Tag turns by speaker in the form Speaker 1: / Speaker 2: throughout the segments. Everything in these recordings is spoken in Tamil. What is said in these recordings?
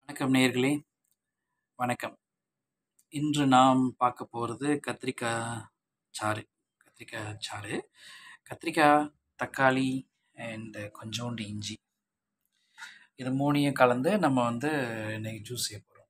Speaker 1: வணக்கம் நேயர்களே வணக்கம் இன்று நாம் பார்க்க போகிறது கத்திரிக்காய் சாறு கத்திரிக்காய் சாறு கத்திரிக்காய் தக்காளி அண்ட் கொஞ்சோண்டு இஞ்சி இது மூணையும் கலந்து நம்ம வந்து இன்னைக்கு ஜூஸ் செய்ய போகிறோம்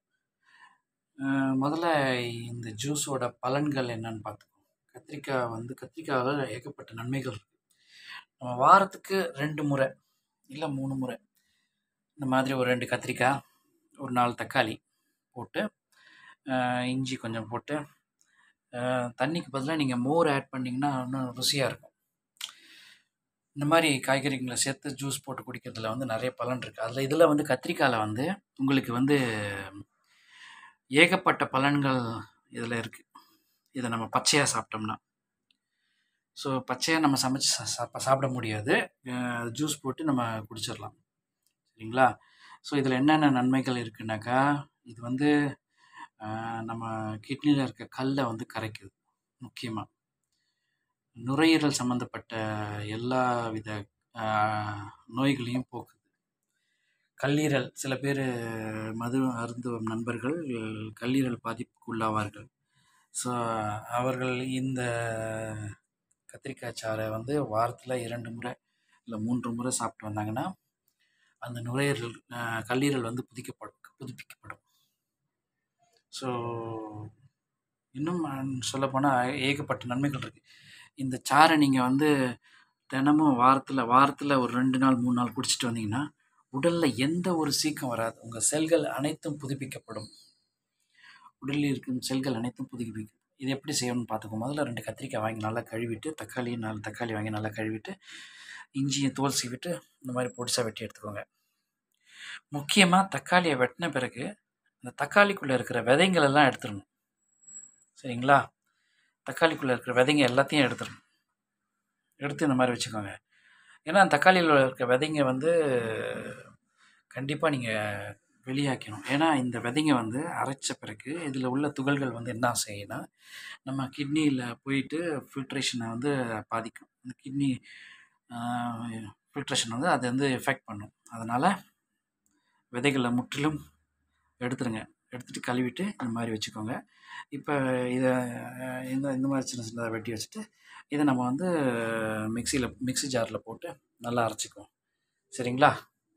Speaker 1: முதல்ல இந்த ஜூஸோட பலன்கள் என்னன்னு பார்த்துக்கோம் கத்திரிக்காய் வந்து கத்திரிக்காயில் ஏகப்பட்ட நன்மைகள் இருக்குது நம்ம வாரத்துக்கு ரெண்டு முறை இல்லை மூணு முறை இந்த மாதிரி ஒரு ரெண்டு கத்திரிக்காய் ஒரு நாலு தக்காளி போட்டு ஆஹ், இஞ்சி கொஞ்சம் போட்டு ஆஹ், தண்ணிக்கு பதிலாக நீங்கள் மோர் ஆட் பண்ணிங்கன்னா இன்னும் ருசியாக இருக்கும் இந்த மாதிரி காய்கறிகளை சேர்த்து ஜூஸ் போட்டு குடிக்கிறதுல வந்து நிறைய பலன் இருக்குது அதில் இதில் வந்து கத்திரிக்காயில் வந்து உங்களுக்கு வந்து ஏகப்பட்ட பலன்கள் இதில் இருக்குது இதை நம்ம பச்சையாக சாப்பிட்டோம்னா ஸோ பச்சையாக நம்ம சமைச்சு சா- சாப்ப- சாப்பிட முடியாது ஜூஸ் போட்டு நம்ம குடிச்சிடலாம் சரிங்களா ஸோ இதில் என்னென்ன நன்மைகள் இருக்குனாக்கா இது வந்து ஆஹ், நம்ம கிட்னியில் இருக்க கல்லை வந்து கரைக்குது முக்கியமாக நுரையீரல் சம்மந்தப்பட்ட எல்லா வித ஆஹ், நோய்களையும் போக்குது கல்லீரல் சில பேர் மது அருந்தும் நண்பர்கள் கல்லீரல் பாதிப்புக்கு உள்ளாவார்கள் ஸோ அவர்கள் இந்த கத்திரிக்காய் சாறை வந்து வாரத்தில் இரண்டு முறை இல்லை மூன்று முறை சாப்பிட்டு வந்தாங்கன்னா அந்த நுரையீரல் ஆஹ், கல்லீரல் வந்து புதுக்கப்படும் புதுப்பிக்கப்படும் ஸோ இன்னும் சொல்லப்போனால் ஏகப்பட்ட நன்மைகள் இருக்குது இந்த சாறை நீங்கள் வந்து தினமும் வாரத்தில் வாரத்தில் ஒரு ரெண்டு நாள் மூணு நாள் குடிச்சிட்டு வந்தீங்கன்னா உடலில் எந்த ஒரு சீக்கம் வராது உங்கள் செல்கள் அனைத்தும் புதுப்பிக்கப்படும் உடலில் இருக்கும் செல்கள் அனைத்தும் புதுப்பிக்கும் இது எப்படி செய்யணும்னு பார்த்துக்கோ முதல்ல ரெண்டு கத்திரிக்காய் வாங்கி நல்லா கழுவிட்டு தக்காளி நாலு தக்காளி வாங்கி நல்லா கழுவிட்டு இஞ்சியை தோல் சீவிட்டு இந்த மாதிரி பொடிசாக வெட்டி எடுத்துக்கோங்க முக்கியமாக தக்காளியை வெட்டின பிறகு அந்த தக்காளிக்குள்ளே இருக்கிற விதைங்கள் எல்லாம் எடுத்துடணும் சரிங்களா தக்காளிக்குள்ளே இருக்கிற விதைங்க எல்லாத்தையும் எடுத்துடணும் எடுத்து இந்த மாதிரி வச்சுக்கோங்க ஏன்னா தக்காளியில் இருக்க விதைங்க வந்து கண்டிப்பாக நீங்கள் வெளியாக்கணும் ஏன்னா இந்த விதைங்க வந்து அரைச்ச பிறகு இதில் உள்ள துகள்கள் வந்து என்ன செய்யணும் நம்ம கிட்னியில் போயிட்டு ஃபில்ட்ரேஷனை வந்து பாதிக்கும் இந்த கிட்னி ஃபில்ட்ரேஷன் வந்து அது வந்து எஃபெக்ட் பண்ணும் அதனால் விதைகளை முற்றிலும் எடுத்துருங்க எடுத்துட்டு கழுவிட்டு இந்த மாதிரி வச்சுக்கோங்க இப்போ இதை அஹ், இந்த இந்த மாதிரி சின்ன சின்னதாக வெட்டி வச்சுட்டு இதை நம்ம வந்து மிக்சியில் மிக்ஸி ஜாரில் போட்டு நல்லா அரைச்சிக்குவோம் சரிங்களா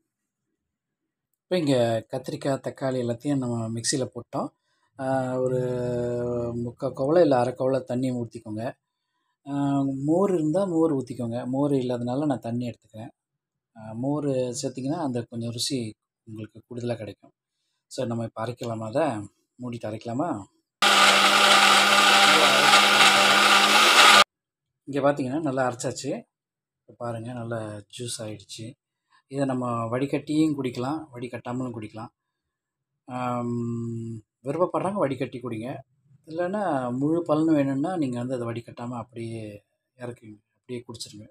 Speaker 1: இப்போ இங்கே கத்திரிக்காய் தக்காளி எல்லாத்தையும் நம்ம மிக்சியில் போட்டோம் ஆஹ், ஒரு முக்கால் கவலை இல்லை அரை கவலை தண்ணி ஊற்றிக்கோங்க மோர் இருந்தால் மோர் ஊற்றிக்கோங்க மோர் இல்லாதனால நான் தண்ணி எடுத்துக்கிறேன் ஆஹ், மோர் சேர்த்திங்கன்னா அந்த கொஞ்சம் ருசி உங்களுக்கு கூடுதலாக கிடைக்கும் ஸோ நம்ம இப்போ அரைக்கலாமா அதை மூடிட்டு அரைக்கலாமா இங்கே பார்த்தீங்கன்னா நல்லா அரைச்சாச்சு இப்போ பாருங்கள் நல்லா ஜூஸ் ஆயிடுச்சு இதை நம்ம வடிகட்டியும் குடிக்கலாம் வடிகட்டாமலும் குடிக்கலாம் ஆம், விருப்பப்படுறவங்க வடிகட்டி குடிங்க இல்லைன்னா முழு பலன் வேணும்னா நீங்கள் வந்து அதை வடிகட்டாமல் அப்படியே இறக்குங்க அப்படியே குடிச்சிருங்க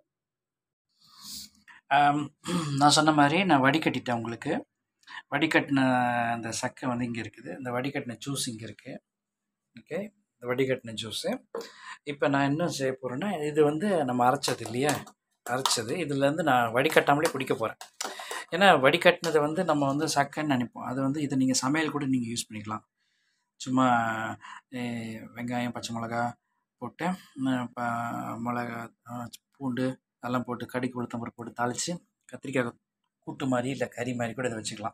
Speaker 1: ஆம், நான் சொன்ன மாதிரி நான் வடிகட்டிட்டேன் உங்களுக்கு வடிகட்டின அந்த சக்கை வந்து இங்கே இருக்குது இந்த வடிகட்டின ஜூஸ் இங்கே இருக்குது ஓகே இந்த வடிகட்டின ஜூஸு இப்போ நான் என்ன செய்ய போகிறேன்னா இது வந்து நம்ம அரைச்சது இல்லையா அரைச்சது இதுலேருந்து நான் வடிகட்டாமலே குடிக்க போகிறேன் ஏன்னா வடிகட்டினதை வந்து நம்ம வந்து சக்கைன்னு நினைப்போம் அது வந்து இதை நீங்கள் சமையல் கூட நீங்கள் யூஸ் பண்ணிக்கலாம் சும்மா அஹ், வெங்காயம் பச்சை மிளகா போட்டு அஹ், ப- மிளகா அஹ், பூண்டு அதெல்லாம் போட்டு கடுகு உளுத்தம்பருப்பு போட்டு தாளித்து கத்திரிக்காய் கூட்டு மாதிரி இல்லை கறி மாதிரி கூட இதை வச்சுக்கலாம்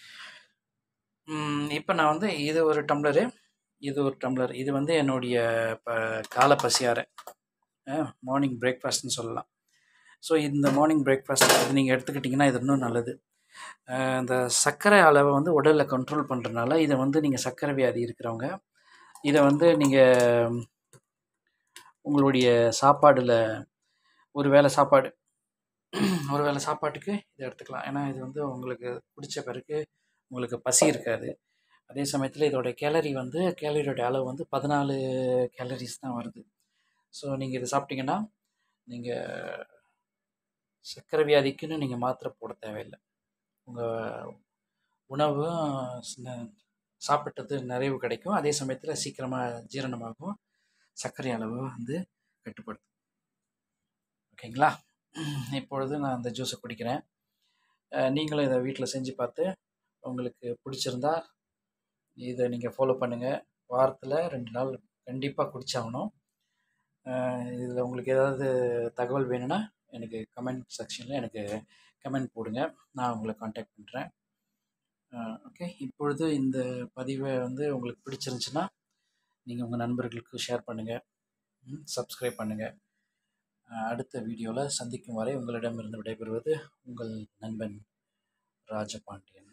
Speaker 1: இப்போ நான் வந்து இது ஒரு டம்ளரு இது ஒரு டம்ளர் இது வந்து என்னுடைய இப்போ காலை பசியார மார்னிங் பிரேக்ஃபாஸ்ட்னு சொல்லலாம் ஸோ இந்த மார்னிங் பிரேக்ஃபாஸ்ட் இது நீங்கள் எடுத்துக்கிட்டிங்கன்னா இது இன்னும் நல்லது அஹ் இந்த சர்க்கரை அளவை வந்து உடலில் கண்ட்ரோல் பண்ணுறதுனால இதை வந்து நீங்கள் சர்க்கரை வியாதி இருக்கிறவங்க இதை வந்து நீங்கள் உங்களுடைய சாப்பாடில் ஒரு வேளை சாப்பாடு ஒரு வேளை சாப்பாட்டுக்கு இதை எடுத்துக்கலாம் ஏன்னா இது வந்து உங்களுக்கு பிடிச்ச பிறகு உங்களுக்கு பசி இருக்காது அதே சமயத்தில் இதோட கேலரி வந்து கேலரியோட அளவு வந்து பதினாலு கேலரிஸ் தான் வருது ஸோ நீங்கள் இதை சாப்பிட்டீங்கன்னா நீங்கள் சர்க்கரை வியாதிக்குன்னு நீங்கள் மாத்திரை போட தேவையில்லை உங்கள் உணவும் சின்ன- சாப்பிட்டது நிறைவு கிடைக்கும் அதே சமயத்தில் சீக்கிரமாக ஜீரணமாகும் சர்க்கரை அளவு வந்து கட்டுப்படுத்தும் ஓகேங்களா இப்பொழுது நான் அந்த ஜூஸை குடிக்கிறேன் அஹ் நீங்களும் இதை வீட்டில் செஞ்சு பார்த்து உங்களுக்கு பிடிச்சிருந்தா இதை நீங்கள் ஃபாலோ பண்ணுங்கள் வாரத்தில் ரெண்டு நாள் கண்டிப்பாக குடிச்சாகணும் இதில் உங்களுக்கு ஏதாவது தகவல் வேணும்னா எனக்கு கமெண்ட் செக்ஷனில் எனக்கு கமெண்ட் போடுங்க நான் உங்களை காண்டாக்ட் பண்ணுறேன் ஓகே இப்பொழுது இந்த பதிவை வந்து உங்களுக்கு பிடிச்சிருந்துச்சுன்னா நீங்கள் உங்கள் நண்பர்களுக்கு ஷேர் பண்ணுங்கள் சப்ஸ்கிரைப் பண்ணுங்கள் அடுத்த வீடியோவில் சந்திக்கும் வரை உங்களிடமிருந்து விடைபெறுவது உங்கள் நண்பன் ராஜபாண்டியன்